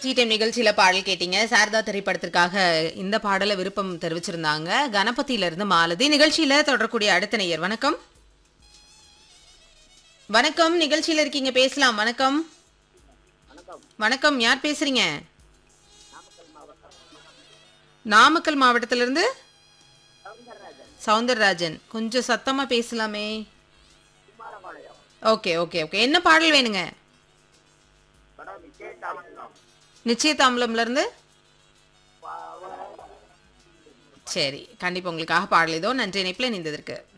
tea time நிகழ்ச்சியில பாடல் கேட்டீங்க சாரதா திரைப்படத்திற்காக இந்த பாடல விருப்பம் தெரிவிச்சிருந்தாங்க கணபதியில இருந்து மாலதி நிகழ்ச்சியில தொடரக்கூடிய அடுத்த நேயர் வணக்கம் வணக்கம் நிகழ்ச்சியில இருக்கீங்க பேசலாம் வணக்கம் வணக்கம் யார் பேசுறீங்க நாமக்கல் மாவட்டத்துல இருந்து சவுந்தரராஜன் கொஞ்சம் சத்தமா பேசலாமே ஓகே ஓகே ஓகே என்ன பாடல் வேணுங்க நிச்சயதாம்பலம்ல இருந்து சரி கண்டிப்பா உங்களுக்காக பாடல் இதோ நன்றி இணைப்பில் நின்றதற்கு